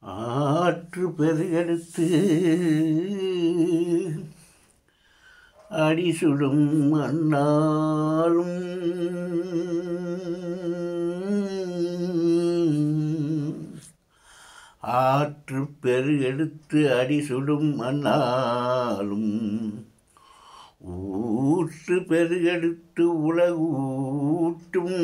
ஆற்று பெருகெடுத்து அடிசுடும் அண்ணாலும் ஆற்று பெருகெடுத்து அடிசுடும் அண்ணாலும் ஊற்று பெருகெடுத்து உலகூட்டும்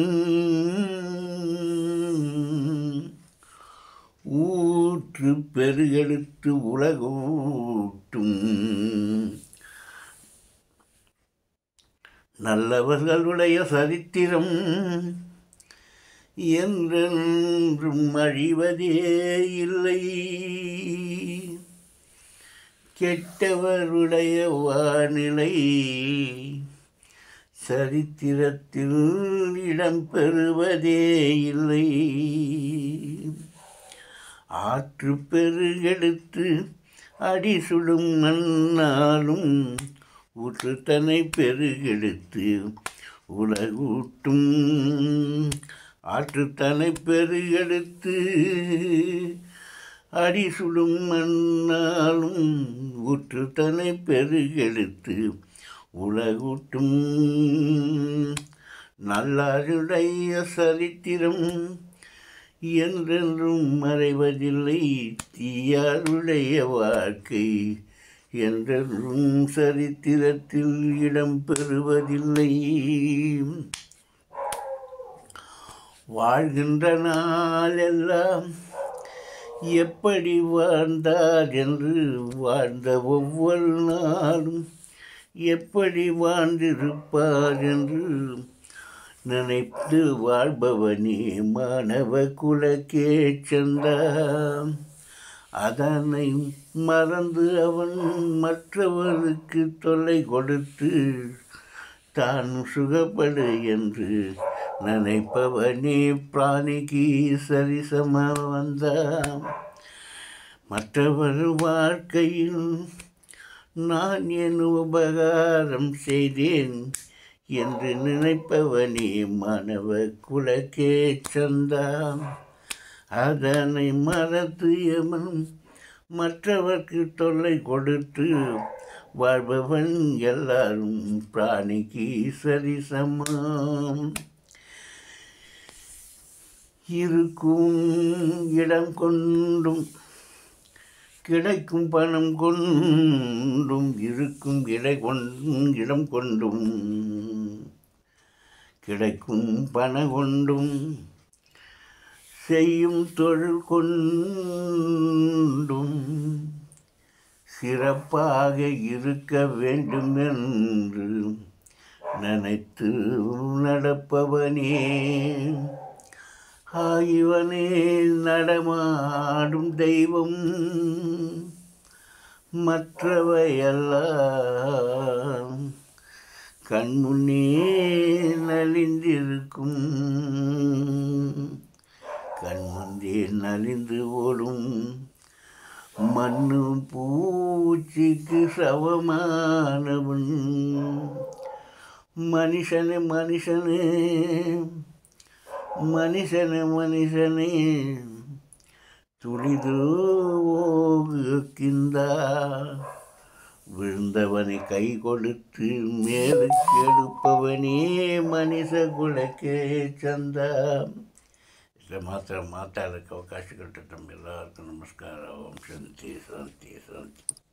ஊற்று பெருகெடுத்து உலகூட்டும் நல்லவர்களுடைய சரித்திரம் என்றென்றும் அழிவதே இல்லை கெட்டவருடைய வானிலை சரித்திரத்தில் இடம்பெறுவதே இல்லை ஆற்று பெருகெடுத்து அடி சுடும் மண்ணாலும் ஊற்றுத்தனை பெருகெடுத்து உலகூட்டும் ஆற்றுத்தனை பெருகெடுத்து அடி சுடும் மண்ணாலும் ஊற்றுத்தனை பெருகெடுத்து உலகூட்டும் நல்லாருடைய சரித்திரம் என்றென்றும் மறைவதில்லை தீயாருடைய வாழ்க்கை என்றென்றும் சரித்திரத்தில் இடம்பெறுவதில்லை வாழ்கின்ற நாளெல்லாம் எப்படி வாழ்ந்தார் என்று வாழ்ந்த ஒவ்வொரு நாளும் எப்படி வாழ்ந்திருப்பார் என்று நினைத்து வாழ்பவனே மாணவ குலக்கே சென்றான் அதனை மறந்து அவன் மற்றவருக்கு தொல்லை கொடுத்து தான் சுகப்படு என்று நினைப்பவனே பிராணிக்கு சரிசம வந்தான் மற்றவர் வாழ்க்கையில் நான் என் உபகாரம் செய்தேன் என்று நினைப்பவனே மாணவ குலக்கே சந்தான் அதனை மறத்து எவன் மற்றவர்க்கு தொல்லை கொடுத்து வாழ்பவன் எல்லாரும் பிராணிக்கு சரிசமம் இருக்கும் இடம் கொண்டும் கிடைக்கும் பணம் கொண்டும் இருக்கும் இடை கொண்டும் இடம் கொண்டும் கிடைக்கும் பண கொண்டும் செய்யும் தொழில் கொண்டும் சிறப்பாக இருக்க வேண்டும் என்று நினைத்து நடப்பவனே ஆகிவனே நடமாடும் தெய்வம் மற்றவையெல்லாம் கண்முன்னே நலிந்திருக்கும் கண்முந்தே நலிந்து ஓடும் மண்ணு பூச்சிக்கு சவமானவன் மனுஷனே மனுஷனே மனுஷனே மனுஷனே துளிது ஓகுக்கின்ற விழுந்தவனை கை கொடுத்து மேலுக்கு எடுப்பவனே ಮನುಷ್ಯ ಕುಲಕ್ಕೆ ಚಂದ ಇಷ್ಟ ಮಾತ್ರ ಮಾತಾಡೋಕ್ಕೆ ಅವಕಾಶ ಕೊಟ್ಟ ತಮ್ಮೆಲ್ಲರಿಗೂ ನಮಸ್ಕಾರ ಓಂ ಶಾಂತಿ ಶಾಂತಿ ಶಾಂತಿ